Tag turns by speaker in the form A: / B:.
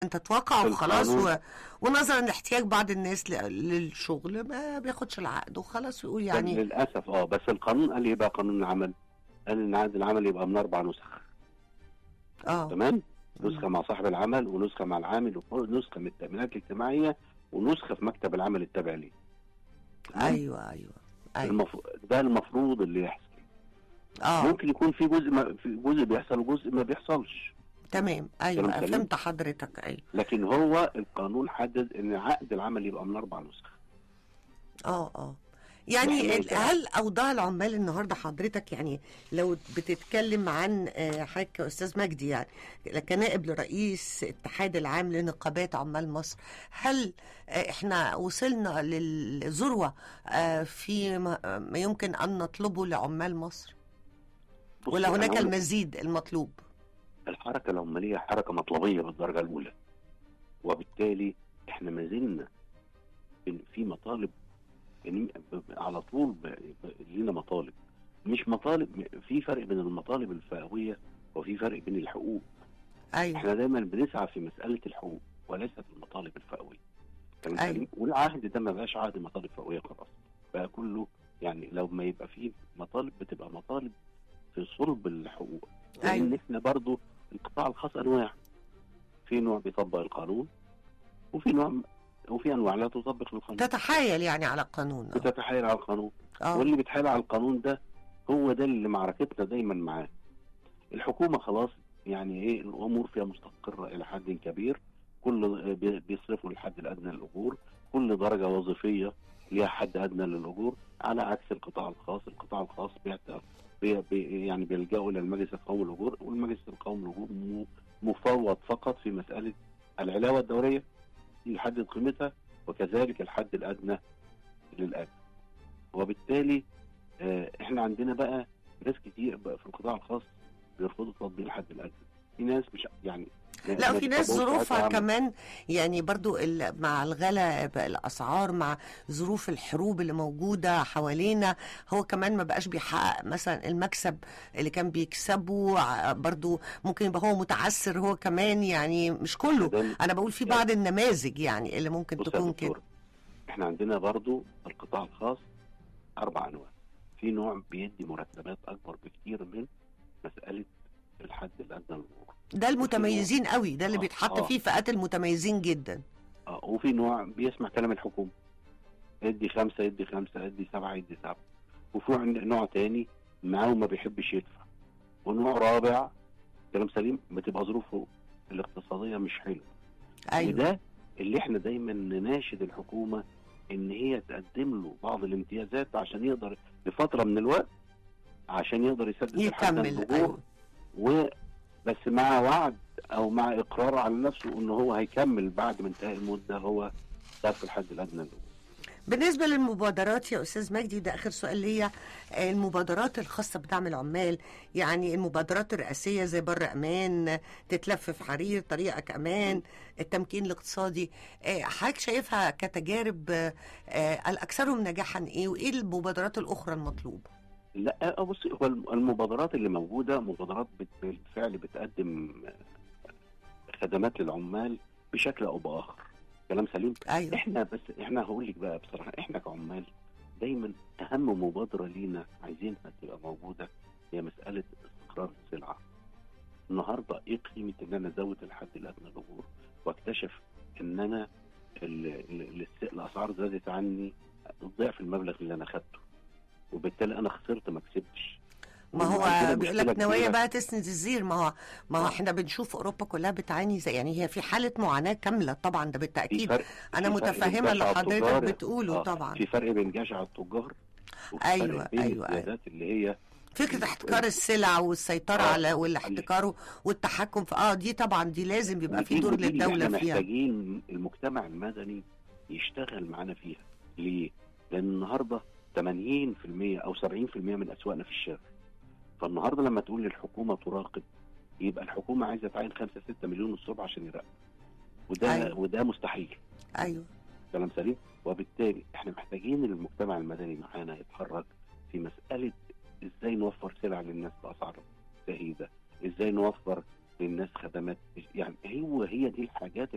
A: انت توقع
B: في
A: وخلاص و...
B: القانون.
A: ونظرا لاحتياج بعض الناس ل... للشغل ما بياخدش العقد وخلاص ويقول يعني
B: للاسف اه بس القانون قال ايه بقى قانون العمل؟ قال ان عقد العمل يبقى من اربع نسخ
A: اه
B: تمام؟ نسخه مع صاحب العمل ونسخه مع العامل ونسخه من التامينات الاجتماعيه ونسخه في مكتب العمل التابع ليه. تمام؟
A: ايوه ايوه ايوه
B: المف... ده المفروض اللي يحصل
A: اه
B: ممكن يكون في جزء ما... في جزء بيحصل وجزء ما بيحصلش
A: تمام ايوه
B: كلام سليم.
A: فهمت حضرتك ايوه
B: لكن هو القانون حدد ان عقد العمل يبقى من اربع نسخ
A: اه اه يعني
B: إحنا
A: ال-
B: إذا-
A: هل اوضاع العمال النهارده حضرتك يعني لو بتتكلم عن آه، حضرتك يا استاذ مجدي يعني كنائب لرئيس اتحاد العام لنقابات عمال مصر هل آه، احنا وصلنا للذروه آه، في ما ما يمكن ان نطلبه لعمال مصر
B: بص،
A: ولا
B: أنا
A: هناك
B: هقول لك،
A: المزيد المطلوب
B: الحركه العماليه حركه مطلبيه بالدرجه الاولى وبالتالي احنا ما زلنا في- في مطالب يعني ب- ب- على طول ب- ب- لينا مطالب مش مطالب في فرق بين المطالب الفئويه وفي فرق بين الحقوق
A: ايوه
B: احنا دايما بنسعى في مساله الحقوق وليست المطالب الفئويه كلام
A: أيوة.
B: سليم والعهد ده ما بقاش عهد مطالب فئويه خلاص بقى كله يعني لو ما يبقى فيه مطالب بتبقى مطالب في صلب الحقوق لان
A: أيوة.
B: احنا برضو القطاع الخاص انواع في نوع بيطبق القانون وفي نوع وفي انواع لا تطبق القانون
A: تتحايل يعني على القانون آه.
B: بتتحايل على القانون
A: اه
B: واللي بيتحايل على القانون ده هو ده اللي معركتنا دايما معاه الحكومه خلاص يعني ايه الامور فيها مستقره الى حد كبير كل بي- بيصرفوا الحد الادنى للاجور كل درجه وظيفيه ليها حد ادنى للاجور على عكس القطاع الخاص القطاع الخاص بيعت- بي بي يعني بيلجأوا الى المجلس القومي للاجور والمجلس القومي للاجور م- مفوض فقط في مساله العلاوه الدوريه اللي يحدد قيمتها وكذلك الحد الادنى للاجر وبالتالي آه، احنا عندنا بقى ناس كتير بقى في القطاع الخاص بيرفضوا تطبيق الحد الادنى في ناس مش يعني
A: لا
B: ما
A: في ناس
B: بيطبقوش
A: ظروفها
B: ساعتها عمل.
A: كمان يعني برضو ال- مع الغلا بقى الاسعار مع ظروف الحروب اللي موجوده حوالينا هو كمان ما بقاش بيحقق مثلا المكسب اللي كان بيكسبه ع- برضو ممكن يبقى هو متعثر هو كمان يعني مش كله
B: ده-
A: انا بقول في بعض النماذج يعني اللي ممكن
B: بص يا
A: تكون
B: دكتور،
A: كده
B: احنا عندنا برضو القطاع الخاص اربع انواع في نوع بيدي مرتبات اكبر بكتير من مساله الحد الادنى للاجور
A: ده المتميزين قوي ده اللي
B: آه،
A: بيتحط
B: آه.
A: فيه فئات المتميزين جدا
B: اه وفي نوع بيسمع كلام الحكومه ادي خمسه يدي خمسه ادي سبعه يدي سبعه وفي عند- نوع تاني معاه ما بيحبش يدفع ونوع رابع كلام سليم بتبقى ظروفه الاقتصاديه مش حلوه
A: ايوه
B: وده اللي احنا دايما نناشد الحكومه ان هي تقدم له بعض الامتيازات عشان يقدر لفتره من الوقت عشان يقدر يسدد الحد
A: يكمل
B: الأجور
A: ايوه
B: وبس مع وعد او مع اقرار على نفسه ان هو هيكمل بعد ما انتهاء المده هو صرف الحد الادنى للأجور.
A: بالنسبة للمبادرات يا أستاذ مجدي ده آخر سؤال ليا آه، المبادرات الخاصة بدعم العمال يعني المبادرات الرئاسية زي بر أمان تتلف في حرير طريقك أمان التمكين الاقتصادي آه، حضرتك شايفها كتجارب آه، آه، الأكثرهم نجاحا إيه وإيه المبادرات الأخرى المطلوبة؟
B: لا بص هو المبادرات اللي موجوده مبادرات بت- بالفعل بتقدم خدمات للعمال بشكل او باخر كلام سليم
A: أيوه
B: احنا بس احنا هقول لك بقى بصراحه احنا كعمال دايما اهم مبادره لينا عايزينها تبقى موجوده هي مساله استقرار السلعه. النهارده ايه قيمه ان انا ازود الحد الادنى للاجور واكتشف ان انا ال ال ال الاسعار زادت عني ضعف المبلغ اللي انا خدته وبالتالي انا خسرت ما كسبتش.
A: ما هو
B: وعندنا
A: بيقول
B: مشكلة
A: لك نوايا
B: كبيرة.
A: بقى تسند الزير ما هو ما هو
B: آه.
A: احنا بنشوف اوروبا كلها بتعاني زي يعني هي في حاله معاناه كامله طبعا ده
B: في
A: بالتاكيد
B: فرق
A: انا
B: في فرق
A: متفهمه
B: بين
A: اللي
B: جشع
A: حضرتك
B: التجار.
A: بتقوله
B: آه،
A: طبعا
B: في فرق بين جشع التجار وفي
A: أيوة،
B: فرق بين
A: أيوة، أيوة.
B: الزيادات اللي هي
A: فكره احتكار السلع والسيطره
B: آه.
A: على والاحتكار والتحكم في اه دي طبعا دي لازم يبقى في
B: ودي-
A: دور
B: ودي اللي
A: للدوله
B: احنا
A: فيها
B: محتاجين المجتمع المدني يشتغل معانا فيها ليه؟ لان النهارده 80% او 70% من اسواقنا في الشارع فالنهارده لما تقول للحكومه تراقب يبقى الحكومه عايزه تعين 5 6 مليون الصبح عشان يراقب وده
A: أيوة.
B: وده مستحيل
A: ايوه
B: كلام سليم وبالتالي احنا محتاجين المجتمع المدني معانا يتحرك في مساله ازاي نوفر سلع للناس باسعار زهيده ازاي نوفر للناس خدمات يعني هو هي دي الحاجات